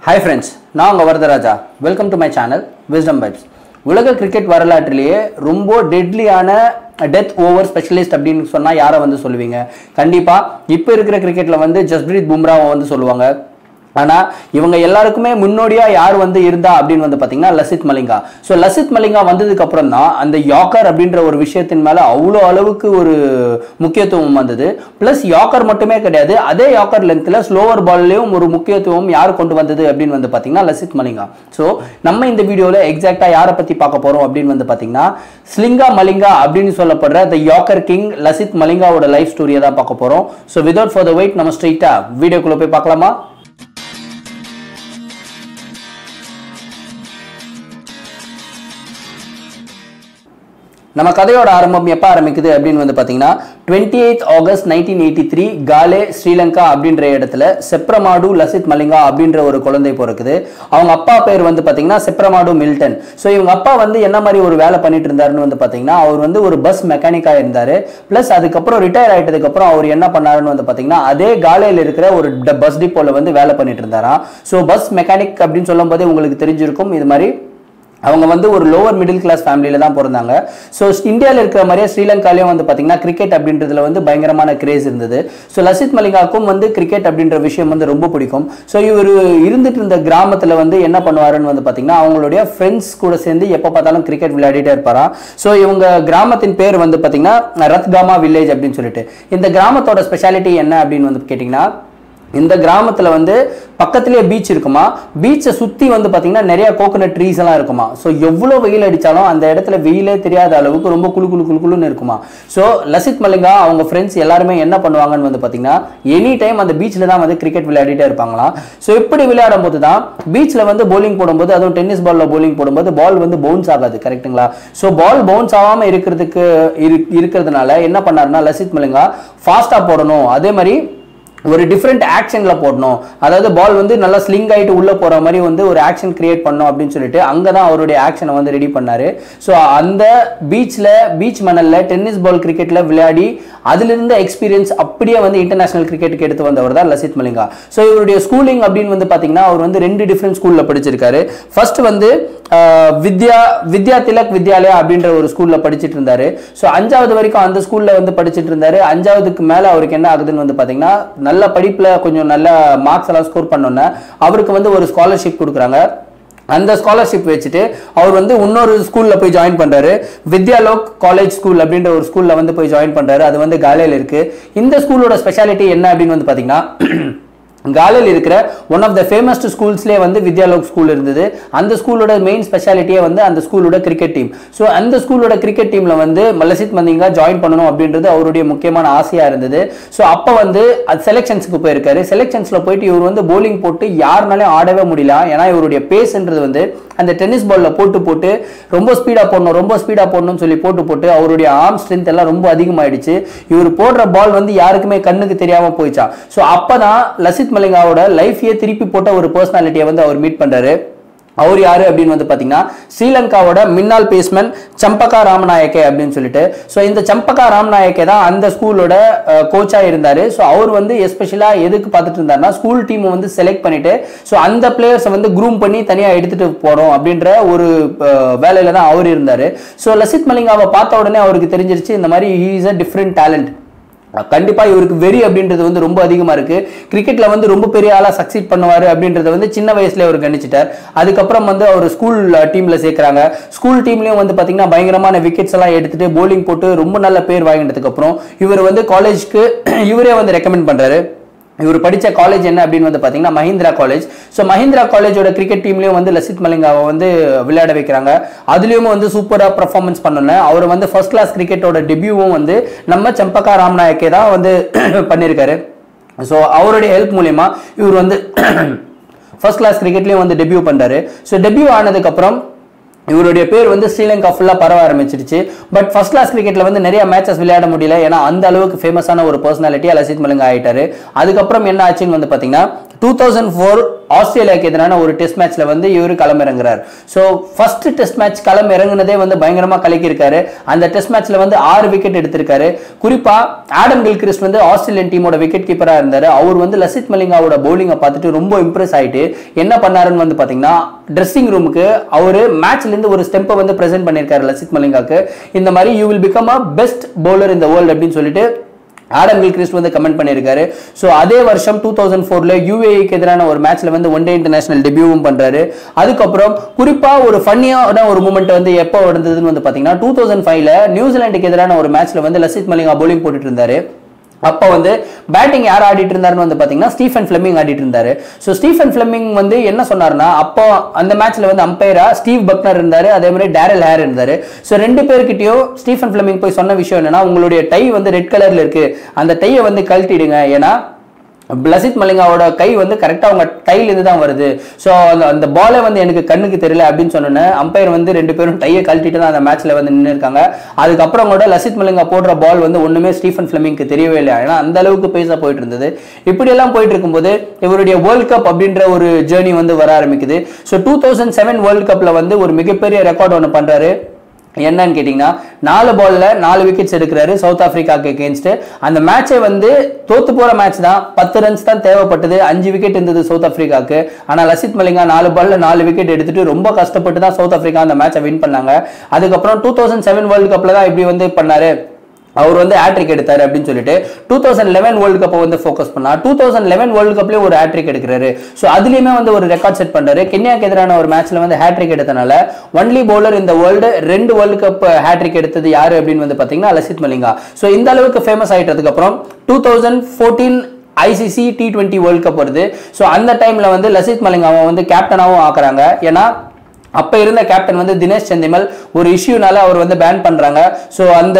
hi friends நான் உங்கள் Varadaraja welcome to my channel wisdom vibes உலக கிரிக்கெட் வரலாற்றிலேயே ரொம்ப டெட்லியான டெத் ஓவர் ஸ்பெஷலிஸ்ட் அப்படின்னு சொன்னால் யாரை வந்து சொல்லுவீங்க கண்டிப்பாக இப்போ இருக்கிற கிரிக்கெட்டில் வந்து ஜஸ்பிரீத் பும்ராவை வந்து சொல்லுவாங்க ஆனால் இவங்க எல்லாருக்குமே முன்னோடியாக யார் வந்து இருந்தா அப்படின்னு வந்து பார்த்தீங்கன்னா லசித் மலிங்கா ஸோ லசித் மலிங்கா வந்ததுக்கு அப்புறம் தான் அந்த யாக்கர் அப்படின்ற ஒரு விஷயத்தின் மேலே அவ்வளோ அளவுக்கு ஒரு முக்கியத்துவம் வந்தது ப்ளஸ் யாக்கர் மட்டுமே கிடையாது அதே யாக்கர் லென்த்தில் ஸ்லோவர் பால்லையும் ஒரு முக்கியத்துவம் யார் கொண்டு வந்தது அப்படின்னு வந்து பார்த்தீங்கன்னா லசித் மலிங்கா ஸோ நம்ம இந்த வீடியோவில் எக்ஸாக்டாக யாரை பற்றி பார்க்க போகிறோம் அப்படின்னு வந்து பார்த்தீங்கன்னா ஸ்லிங்கா மலிங்கா அப்படின்னு சொல்லப்படுற த யாக்கர் கிங் லசித் மலிங்காவோட லைஃப் ஸ்டோரியை தான் பார்க்க போகிறோம் so without for the wait நம்ம ஸ்ட்ரெயிட்டாக வீடியோக்குள்ளே போய் பார்க்கலாமா நம்ம கதையோட ஆரம்பம் எப்போ ஆரம்பிக்குது அப்படின்னு வந்து பார்த்தீங்கன்னா twenty eight August nineteen eighty three Galle Sri Lanka அப்படின்ற இடத்துல செப்ரமாடு லசித் மலிங்கா அப்படின்ற ஒரு குழந்தை பிறக்குது அவங்க அப்பா பேர் வந்து பார்த்தீங்கன்னா செப்ரமாடு மில்டன் ஸோ இவங்க அப்பா வந்து என்ன மாதிரி ஒரு வேலை பண்ணிட்டு இருந்தாருன்னு வந்து பார்த்தீங்கன்னா அவர் வந்து ஒரு பஸ் மெக்கானிக்காக இருந்தார் ப்ளஸ் அதுக்கப்புறம் ரிட்டையர் ஆகிட்டதுக்கப்புறம் அவர் என்ன பண்ணாருன்னு வந்து பார்த்தீங்கன்னா அதே காலையில் இருக்கிற ஒரு பஸ் டிப்போவில் வந்து வேலை பண்ணிட்டு இருந்தாராம் ஸோ பஸ் மெக்கானிக் அப்படின்னு சொல்லும் போதே உங்களுக்கு தெரிஞ்சிருக்கும் இது மாதிரி அவங்க வந்து ஒரு லோவர் மிடில் கிளாஸ் ஃபேமிலியில தான் பிறந்தாங்க ஸோ இந்தியாவில் இருக்கிற மாதிரியே ஸ்ரீலங்காலையும் வந்து பார்த்தீங்கன்னா கிரிக்கெட் அப்படின்றதுல வந்து பயங்கரமான கிரேஸ் இருந்தது ஸோ லசித் மலிங்காவுக்கும் வந்து கிரிக்கெட் அப்படின்ற விஷயம் வந்து ரொம்ப பிடிக்கும் ஸோ இவர் இருந்துட்டு இருந்த கிராமத்தில் வந்து என்ன பண்ணுவாருன்னு வந்து பார்த்தீங்கன்னா அவங்களுடைய ஃப்ரெண்ட்ஸ் கூட சேர்ந்து எப்போ பார்த்தாலும் கிரிக்கெட் விளையாடிட்டே இருப்பாராம் ஸோ இவங்க கிராமத்தின் பேர் வந்து பார்த்தீங்கன்னா ரத்காமா வில்லேஜ் அப்படின்னு சொல்லிட்டு இந்த கிராமத்தோட ஸ்பெஷாலிட்டி என்ன அப்படின்னு வந்து கேட்டிங்கன்னா இந்த கிராமத்தில் வந்து பக்கத்துலேயே பீச் இருக்குமா பீச்சை சுற்றி வந்து பார்த்தீங்கன்னா நிறைய கோகோனட் ட்ரீஸ் எல்லாம் இருக்குமா ஸோ எவ்வளோ வெயில் அடித்தாலும் அந்த இடத்துல வெயிலே தெரியாத அளவுக்கு ரொம்ப குளு குளு குளு குளுன்னு இருக்குமா ஸோ லசித் மலிங்கா அவங்க ஃப்ரெண்ட்ஸ் எல்லாருமே என்ன பண்ணுவாங்கன்னு வந்து பார்த்தீங்கன்னா எனி டைம் அந்த பீச்சில் தான் வந்து கிரிக்கெட் விளையாடிட்டே இருப்பாங்களாம் ஸோ இப்படி விளையாடும் போது தான் பீச்சில் வந்து bowling போடும்போது அதுவும் டென்னிஸ் பாலில் bowling போடும்போது பால் வந்து பவுன்ஸ் ஆகாது கரெக்ட்டுங்களா ஸோ பால் பவுன்ஸ் ஆகாமல் இருக்கிறதுக்கு இரு இருக்கிறதுனால என்ன பண்ணாருன்னா லசித் மலிங்கா ஃபாஸ்ட்டாக போடணும் அதே மாதிரி ஒரு டிஃப்ரெண்ட் ஆக்ஷனில் போடணும் அதாவது பால் வந்து நல்லா ஸ்லிங் ஆகிட்டு உள்ளே போகிற மாதிரி வந்து ஒரு ஆக்ஷன் கிரியேட் பண்ணணும் அப்படின்னு சொல்லிட்டு அங்கே தான் அவருடைய ஆக்ஷனை வந்து ரெடி பண்ணார் ஸோ அந்த பீச்சில் பீச் மணலில் டென்னிஸ் பால் கிரிக்கெட்டில் விளையாடி அதிலிருந்த எக்ஸ்பீரியன்ஸ் அப்படியே வந்து இன்டர்நேஷனல் கிரிக்கெட்டுக்கு எடுத்து வந்தவர் தான் லசித் மலிங்கா ஸோ இவருடைய ஸ்கூலிங் அப்படின்னு வந்து பார்த்தீங்கன்னா அவர் வந்து ரெண்டு டிஃப்ரெண்ட் ஸ்கூலில் படிச்சிருக்காரு ஃபர்ஸ்ட் வந்து ஆஹ், வித்யா வித்யா திலக் வித்யாலயா அப்படின்ற ஒரு ஸ்கூலில் படிச்சிட்டு இருந்தாரு ஸோ அஞ்சாவது வரைக்கும் அந்த ஸ்கூலில் வந்து படிச்சிட்டு இருந்தாரு அஞ்சாவதுக்கு மேலே அவருக்கு என்ன ஆகுதுன்னு வந்து பார்த்தீங்கன்னா நல்ல படிப்பில் கொஞ்சம் நல்ல மார்க்ஸ் எல்லாம் ஸ்கோர் பண்ணோன்னே அவருக்கு வந்து ஒரு ஸ்காலர்ஷிப் கொடுக்குறாங்க அந்த ஸ்காலர்ஷிப் வச்சுட்டு அவர் வந்து இன்னொரு ஸ்கூல்ல போய் ஜாயின் பண்றாரு வித்யாலோக் காலேஜ் ஸ்கூல் அப்படின்ற ஒரு ஸ்கூல்ல வந்து போய் ஜாயின் பண்றாரு அது வந்து காலையில் இருக்கு இந்த ஸ்கூலோட ஸ்பெஷாலிட்டி என்ன அப்படின்னு வந்து பாத்தீங்கன்னா காலையில் இருக்கிற ஒன் ஆஃப் த ஃபேமஸ்ட் ஸ்கூல்ஸ்லேயே வந்து வித்யாலோக் ஸ்கூல் இருந்தது அந்த ஸ்கூலோட மெயின் ஸ்பெஷாலிட்டியே வந்து அந்த ஸ்கூலோட கிரிக்கெட் டீம் ஸோ அந்த ஸ்கூலோட கிரிக்கெட் டீமில் வந்து மலசித் மந்திங்கா ஜாயின் பண்ணணும் அப்படின்றது அவருடைய முக்கியமான ஆசையாக இருந்தது ஸோ அப்போ வந்து அது செலெக்ஷன்ஸுக்கு போயிருக்காரு செலெக்ஷன்ஸில் போயிட்டு இவர் வந்து bowling போட்டு யாருனாலையும் ஆடவே முடியல ஏன்னா இவருடைய பேஸ்ன்றது வந்து அந்த டென்னிஸ் பாலில் போட்டு போட்டு ரொம்ப ஸ்பீடாக போடணும் ரொம்ப ஸ்பீடாக போடணும்னு சொல்லி போட்டு போட்டு அவருடைய ஆர்ம் ஸ்ட்ரென்த் எல்லாம் ரொம்ப அதிகமாயிடுச்சு இவர் போடுற பால் வந்து யாருக்குமே கண்ணுக்கு தெரியாமல் போயிடுச்சா ஸோ அப்போ தான் லசித் மலிங்காவோட லைஃபையே திருப்பி போட்ட ஒரு பர்சனாலிட்டியை வந்து அவர் மீட் பண்ணுறாரு அவர் யாரு அப்படின்னு வந்து பார்த்தீங்கன்னா ஸ்ரீலங்காவோட மின்னாள் பேஸ்மேன் சம்பகா ராமநாயக்கே அப்படின்னு சொல்லிட்டு ஸோ இந்த சம்பகா ராமநாயக்கே தான் அந்த ஸ்கூலோட கோச்சாக இருந்தார் ஸோ அவர் வந்து எஸ்பெஷலாக எதுக்கு பார்த்துட்டு இருந்தாருன்னா ஸ்கூல் டீமை வந்து செலக்ட் பண்ணிட்டு ஸோ அந்த பிளேயர்ஸை வந்து குரூம் பண்ணி தனியாக எடுத்துட்டு போகிறோம் அப்படின்ற ஒரு வேலையில் தான் அவர் இருந்தார் ஸோ லசித் மலிங்காவை பார்த்த உடனே அவருக்கு தெரிஞ்சிருச்சு இந்த மாதிரி he is a different talent கண்டிப்பா இவருக்கு வெறி அப்படின்றது வந்து ரொம்ப அதிகமா இருக்கு கிரிக்கெட்ல வந்து ரொம்ப பெரிய ஆளா சக்சீட் பண்ணுவாரு அப்படின்றத வந்து சின்ன வயசுல அவர் கணிச்சிட்டார் அதுக்கப்புறம் வந்து அவர் ஸ்கூல் டீம்ல சேர்க்கறாங்க ஸ்கூல் டீம்லயும் வந்து பாத்தீங்கன்னா பயங்கரமான விக்கெட்ஸ் எல்லாம் எடுத்துட்டு போலிங் போட்டு ரொம்ப நல்ல பேர் வாங்கினதுக்கு அப்புறம் இவர் வந்து காலேஜ்க்கு இவரே வந்து ரெக்கமெண்ட் பண்றாரு இவர் படித்த காலேஜ் என்ன அப்படின்னு வந்து பார்த்தீங்கன்னா மஹிந்திரா காலேஜ் ஸோ மஹிந்திரா காலேஜோட கிரிக்கெட் டீம்லேயும் வந்து லசித் மலிங்காவை வந்து விளையாட வைக்கிறாங்க அதுலேயும் வந்து சூப்பராக பர்ஃபார்மன்ஸ் பண்ணல அவர் வந்து ஃபர்ஸ்ட் கிளாஸ் கிரிக்கெட்டோட டெபியூவும் வந்து நம்ம சம்பகா ராம்நாயக்கே தான் வந்து பண்ணியிருக்காரு ஸோ அவருடைய ஹெல்ப் மூலயமா இவர் வந்து ஃபர்ஸ்ட் கிளாஸ் கிரிக்கெட்லேயும் வந்து டெபியூ பண்ணுறாரு ஸோ டெபியூ ஆனதுக்கப்புறம் இவருடைய பேர் வந்து ஸ்ரீலங்கா ஃபுல்லாக பரவ ஆரம்பிச்சிருச்சு பட் ஃபர்ஸ்ட் கிளாஸ் கிரிக்கெட்ல வந்து நிறைய மேட்சஸ் விளையாட முடியல ஏன்னா அந்த அளவுக்கு ஃபேமஸான ஒரு பர்சனாலிட்டியாக லசித் மலிங்கா ஆயிட்டாரு அதுக்கப்புறம் என்ன ஆச்சுன்னு வந்து பார்த்தீங்கன்னா டூ தௌசண்ட் ஃபோர் ஆஸ்திரேலியாக்கு எதிரான ஒரு டெஸ்ட் மேட்ச்ல வந்து இவர் களமிறங்குறார் ஸோ ஃபர்ஸ்ட் டெஸ்ட் மேட்ச் களம் இறங்குனதே வந்து பயங்கரமா கலக்கியிருக்காரு அந்த டெஸ்ட் மேட்ச்ல வந்து ஆறு விக்கெட் எடுத்திருக்காரு குறிப்பா ஆடம் கில்கிறிஸ்ட் வந்து ஆஸ்திரேலியன் டீமோட விக்கெட் கீப்பரா இருந்தாரு அவர் வந்து லசித் மலிங்காவோட பவுலிங்கை பார்த்துட்டு ரொம்ப இம்ப்ரெஸ் ஆயிட்டு என்ன பண்ணாருன்னு வந்து பாத்தீங்கன்னா ட்ரெஸ்ஸிங் ரூமுக்கு அவரு மேட்ச்ல இருந்து ஒரு ஸ்டெம்பை வந்து பிரசென்ட் பண்ணியிருக்காரு லசித் மலிங்காக்கு இந்த மாதிரி you will become a best bowler இந்த வேர்ல்டு அப்படின்னு சொல்லிட்டு ஆடம் கில்கிறிஸ்ட் வந்து கமெண்ட் பண்ணியிருக்காரு ஸோ அதே வருஷம் டூ தௌசண்ட் ஃபோர்ல யூஏக்கு எதிரான ஒரு மேட்ச்ல வந்து ஒன் டே இன்டர்நேஷனல் டெபியூவும் பண்றாரு அதுக்கப்புறம் குறிப்பா ஒரு ஃபன்னியான ஒரு மூமெண்ட் வந்து எப்போ நடந்ததுன்னு வந்து பாத்தீங்கன்னா டூ தௌசண்ட் ஃபைவ்ல நியூசிலாந்துக்கு எதிரான ஒரு மேட்ச்ல வந்து லசித் மலிங்கா bowling போட்டுட்டு இருந்தாரு அப்போ வந்து பேட்டிங் யார் ஆடிட்டு இருந்தாருன்னு வந்து பார்த்தீங்கன்னா ஸ்டீஃபன் ஃபிளமிங் ஆடிட்டு இருந்தாரு ஸோ ஸ்டீஃபன் ஃபிளமிங் வந்து என்ன சொன்னார்னா அப்போ அந்த மேட்ச்ல வந்து அம்பையரா ஸ்டீவ் பக்னர் இருந்தாரு அதே மாதிரி டேரல் ஹேர் இருந்தாரு ஸோ ரெண்டு பேர்கிட்டயும் ஸ்டீஃபன் ஃபிளமிங் போய் சொன்ன விஷயம் என்னன்னா உங்களுடைய டை வந்து ரெட் கலர்ல இருக்கு அந்த டையை வந்து கழட்டிடுங்க ஏன்னா லசித் மலிங்காவோட கை வந்து கரெக்டாக அவங்க டைலேருந்து தான் வருது ஸோ அந்த அந்த பாலே வந்து எனக்கு கண்ணுக்கு தெரியல அப்படின்னு சொன்னோன்னே அம்பையர் வந்து ரெண்டு பேரும் டையை கழட்டிட்டு தான் அந்த மேட்ச்ல வந்து நின்று இருக்காங்க அதுக்கப்புறம் கூட லசித் மலிங்கா போடுற பால் வந்து ஒண்ணுமே ஸ்டீஃபன் ஃபிளமிங்க்கு தெரியவே இல்லை ஏன்னா அந்த அளவுக்கு பேச போயிட்டு இருந்தது இப்படியெல்லாம் போயிட்டு இருக்கும்போது இவருடைய வேர்ல்ட் கப் அப்படின்ற ஒரு ஜேர்னி வந்து வர ஆரம்பிக்குது so two thousand seven world கப்ல வந்து ஒரு மிகப்பெரிய ரெக்கார்ட் ஒன்று பண்றாரு என்னன்னு கேட்டிங்கன்னா நாலு பால்ல நாலு விக்கெட்ஸ் எடுக்கிறாரு சவுத் ஆப்பிரிக்காக்கு அகேன்ஸ்ட் அந்த மேட்சை வந்து தோத்து போற மேட்ச் தான் பத்து ரன்ஸ் தான் தேவைப்பட்டது அஞ்சு விக்கெட் இருந்தது சவுத் ஆப்பிரிக்காக்கு ஆனா லசித் மலிங்கா நாலு பால்ல நாலு விக்கெட் எடுத்துட்டு ரொம்ப கஷ்டப்பட்டு தான் சவுத் ஆப்பிரிக்கா அந்த மேட்சை வின் பண்ணாங்க அதுக்கப்புறம் டூ தௌசண்ட் செவன் வேர்ல்டு கப்ல தான் இப்படி வந்து பண்ணாரு அவர் வந்து ஹேட்ரிக் எடுத்தாரு அப்படின்னு சொல்லிட்டு டூ தௌசண்ட் லெவன் வேர்ல்டு கப்பை வந்து ஃபோக்கஸ் பண்ணா டூ தௌசண்ட் லெவன் வேர்ல்டு கப்லேயே ஒரு ஹேட்ரிக் எடுக்கிறாரு ஸோ அதுலயுமே வந்து ஒரு ரெக்கார்ட் செட் பண்றாரு கென்யாக்கு எதிரான ஒரு மேட்ச்ல வந்து ஹேட்ரிக் எடுத்தனால ஒன்லி பவுலர் இந்த வேர்ல்டு ரெண்டு வேர்ல்டு கப் ஹேட்ரிக் எடுத்தது யாரு அப்படின்னு வந்து பாத்தீங்கன்னா லசித் மலிங்கா ஸோ இந்த அளவுக்கு ஃபேமஸ் ஆயிட்டதுக்கு அப்புறம் two thousand fourteen ICC T twenty world cup வருது ஸோ அந்த டைம்ல வந்து லசித் மலிங்காவை வந்து கேப்டனாகவும் ஆக்குறாங்க ஏன்னா அப்ப இருந்த கேப்டன் வந்து தினேஷ் சந்திமல் ஒரு இஷ்யூனால அவர் வந்து பேன் பண்றாங்க ஸோ அந்த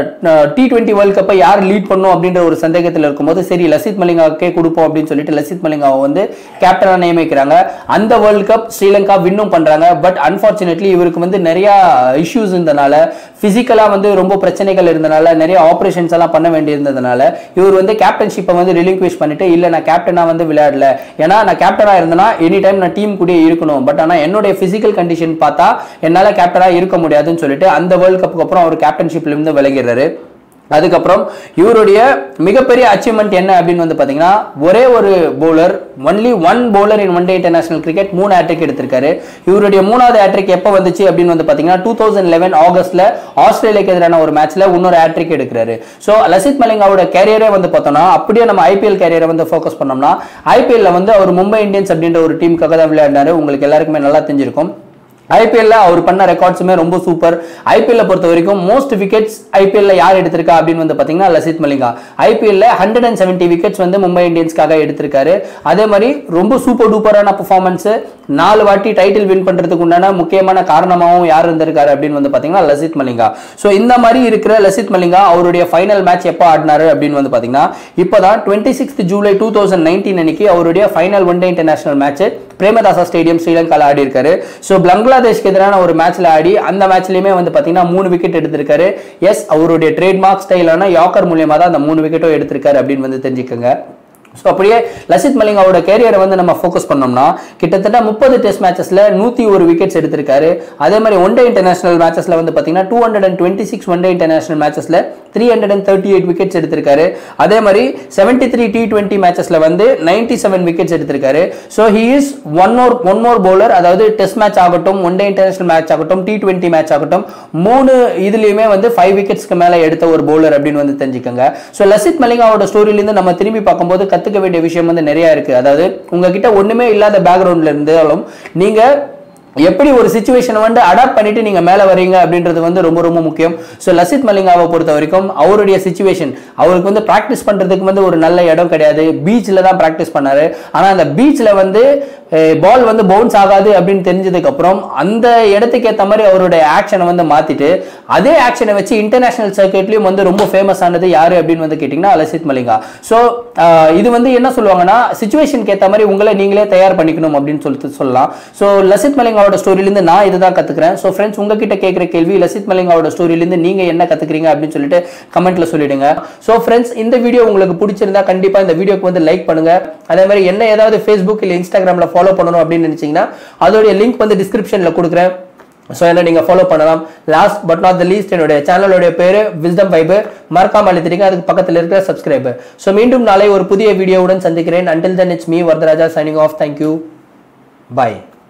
டி டுவெண்ட்டி வேர்ல்ட் கப்பை யார் லீட் பண்ணும் அப்படின்ற ஒரு சந்தேகத்தில் இருக்கும்போது சரி லசித் மலிங்காவுக்கே கொடுப்போம் அப்படின்னு சொல்லிட்டு லசித் மலிங்காவை வந்து கேப்டனா நியமிக்கிறாங்க அந்த வேர்ல்ட் கப் ஸ்ரீலங்கா வின்னும் பண்றாங்க பட் அன்பார்ச்சுனேட்லி இவருக்கு வந்து நிறைய இஷ்யூஸ் இருந்தனால பிசிக்கலா வந்து ரொம்ப பிரச்சனைகள் இருந்தனால நிறைய ஆபரேஷன்ஸ் எல்லாம் பண்ண வேண்டியிருந்ததுனால இவர் வந்து கேப்டன்ஷிப்பை வந்து ரிலிங்க்விஷ் பண்ணிட்டு இல்ல நான் கேப்டனா வந்து விளையாடல ஏன்னா நான் கேப்டனா இருந்தேன்னா எனி டைம் நான் டீம் கூட இருக்கணும் பட் ஆனா என்னுடைய பிசிக்கல் கண்டிஷன் பார்த்தா என்னால கேப்டனா இருக்க முடியாதுன்னு சொல்லிட்டு அந்த வேர்ல்ட் கப்புக்கு அப்புறம் அவர் கேப்டன்ஷிப்ல இருந்து விலகிறாரு அதுக்கப்புறம் இவருடைய மிகப்பெரிய அச்சீவ்மெண்ட் என்ன அப்படின்னு வந்து பாத்தீங்கன்னா ஒரே ஒரு bowler only one bowler in one day international cricket மூணு ஹேட்ரிக் எடுத்திருக்காரு இவருடைய மூணாவது ஹேட்ரிக் எப்போ வந்துச்சு அப்படின்னு வந்து பாத்தீங்கன்னா டூ தௌசண்ட் லெவன் ஆகஸ்ட்ல ஆஸ்திரேலியாக்கு எதிரான ஒரு மேட்ச்ல இன்னொரு ஹேட்ரிக் எடுக்கிறாரு ஸோ லசித் மலிங்காவோட கேரியரே வந்து பார்த்தோம்னா அப்படியே நம்ம ஐபிஎல் கேரியரை வந்து ஃபோக்கஸ் பண்ணோம்னா ஐபிஎல்ல வந்து அவர் மும்பை இந்தியன்ஸ் அப்படின்ற ஒரு டீமுக்காக தான் விளையாடினாரு உங்களுக்கு எல்லாருக்குமே நல்லா தெரிஞ்சிருக்கும் ஐபிஎல்ல அவர் பண்ண ரெக்கார்ட்ஸுமே ரொம்ப சூப்பர் ஐபிஎல்ல பொறுத்த வரைக்கும் மோஸ்ட் விக்கெட்ஸ் ஐபிஎல்ல யார் எடுத்திருக்கா அப்படின்னு வந்து பாத்தீங்கன்னா லசித் மலிங்கா ஐபிஎல்ல ஹண்ட்ரட் அண்ட் செவன்டி விக்கெட்ஸ் வந்து மும்பை இந்தியன்ஸ்க்காக எடுத்திருக்காரு அதே மாதிரி ரொம்ப சூப்பர் டூப்பரான பர்ஃபார்மன்ஸ் நாலு வாட்டி டைட்டில் வின் பண்றதுக்கு உண்டான முக்கியமான காரணமாகவும் யார் இருந்திருக்காரு அப்படின்னு வந்து பாத்தீங்கன்னா லசித் மலிங்கா ஸோ இந்த மாதிரி இருக்கிற லசித் மலிங்கா அவருடைய ஃபைனல் மேட்ச் எப்போ ஆடினாரு அப்படின்னு வந்து பாத்தீங்கன்னா இப்போதான் twenty sixth July two thousand nineteen அன்னைக்கு அவருடைய final one day international match Premadasa stadium ஸ்ரீலங்கால ஆடி இருக்காரு ஸோ பங்களாதேஷ்க்கு எதிரான ஒரு மேட்ச்ல ஆடி அந்த மேட்ச்லயுமே வந்து பாத்தீங்கன்னா மூணு விக்கெட் எடுத்திருக்காரு எஸ் அவருடைய ட்ரேட்மார்க் ஸ்டைலான யாக்கர் மூலியமா தான் அந்த மூணு விக்கெட்டும் எடுத்திருக்காரு அப்படின்னு வந்து தெரிஞ்சுக்கோங்க ஸோ அப்படியே லசித் மலிங்காவோட கேரியரை வந்து நம்ம ஃபோக்கஸ் பண்ணோம்னா கிட்டத்தட்ட முப்பது டெஸ்ட் மேட்சஸ்ல நூத்தி ஒரு விக்கெட்ஸ் எடுத்திருக்காரு அதே மாதிரி ஒன் டே இன்டர்நேஷனல் மேட்சஸ்ல வந்து பாத்தீங்கன்னா two hundred and twenty six one day international மேட்சஸ்ல three hundred and thirty eight wickets எடுத்திருக்காரு அதே மாதிரி செவன்டி த்ரீ டி டுவெண்ட்டி மேட்சஸ்ல வந்து நைன்டி செவன் விக்கெட்ஸ் எடுத்திருக்காரு so he is one more one more bowler அதாவது டெஸ்ட் மேட்ச் ஆகட்டும் one day international match ஆகட்டும் டி டுவெண்ட்டி மேட்ச் ஆகட்டும் மூணு இதுலயுமே வந்து ஃபைவ் விக்கெட்ஸ்க்கு மேல எடுத்த ஒரு பவுலர் அப்படின்னு வந்து தெரிஞ்சுக்கோங்க ஸோ லசித் மலிங்காவோட ஸ்டோரியிலிருந்து நம்ம திரும்பி பார்க்கும்போது கத்துக்க வேண்டிய விஷயம் வந்து நிறைய இருக்கு அதாவது உங்ககிட்ட ஒண்ணுமே இல்லாத பேக்ரவுண்ட்ல இருந்தாலும் நீங்க எப்படி ஒரு சுச்சுவேஷனை வந்து அடாப்ட் பண்ணிட்டு நீங்க மேல வரீங்க அப்படின்றது வந்து ரொம்ப ரொம்ப முக்கியம் ஸோ லசித் மலிங்காவை பொறுத்த வரைக்கும் அவருடைய சுச்சுவேஷன் அவருக்கு வந்து ப்ராக்டிஸ் பண்றதுக்கு வந்து ஒரு நல்ல இடம் கிடையாது பீச்சில் தான் ப்ராக்டிஸ் பண்ணாரு ஆனா அந்த பீச்சில் வந்து பால் வந்து பவுன்ஸ் ஆகாது அப்படின்னு தெரிஞ்சதுக்கு அப்புறம் அந்த இடத்துக்கு ஏற்ற மாதிரி அவருடைய ஆக்ஷனை வந்து மாத்திட்டு அதே ஆக்ஷனை வச்சு இன்டர்நேஷனல் சர்க்கியூட்லயும் வந்து ரொம்ப ஃபேமஸ் ஆனது யாரு அப்படின்னு வந்து கேட்டிங்கன்னா லசித் மலிங்கா ஸோ இது வந்து என்ன சொல்லுவாங்கன்னா சுச்சுவேஷனுக்கு ஏற்ற மாதிரி உங்களை நீங்களே தயார் பண்ணிக்கணும் அப்படின்னு சொல்லிட்டு சொல்லலாம் ஸோ லசித் மலிங்கா மலிங்காவோட ஸ்டோரியிலேருந்து நான் இதுதான் கத்துக்கிறேன் ஸோ ஃப்ரெண்ட்ஸ் உங்ககிட்ட கேட்குற கேள்வி லசித் மலிங்காவோட ஸ்டோரியிலேருந்து நீங்க என்ன கத்துக்கிறீங்க அப்படின்னு சொல்லிட்டு கமெண்ட்ல சொல்லிடுங்க ஸோ ஃப்ரெண்ட்ஸ் இந்த வீடியோ உங்களுக்கு பிடிச்சிருந்தா கண்டிப்பா இந்த வீடியோக்கு வந்து லைக் பண்ணுங்க அதே மாதிரி என்ன ஏதாவது ஃபேஸ்புக் இல்லை இன்ஸ்டாகிராம்ல ஃபாலோ பண்ணணும் அப்படின்னு நினைச்சீங்கன்னா அதோடைய லிங்க் வந்து டிஸ்கிரிப்ஷன்ல கொடுக்குறேன் ஸோ என்ன நீங்கள் ஃபாலோ பண்ணலாம் last but not the least என்னுடைய சேனலோடைய பேர் விஸ்டம் பைபு மறக்காம அழுத்திடுங்க அதுக்கு பக்கத்தில் இருக்கிற சப்ஸ்கிரைபர் ஸோ மீண்டும் நாளை ஒரு புதிய வீடியோவுடன் சந்திக்கிறேன் until then it's me Varadaraja signing off thank you bye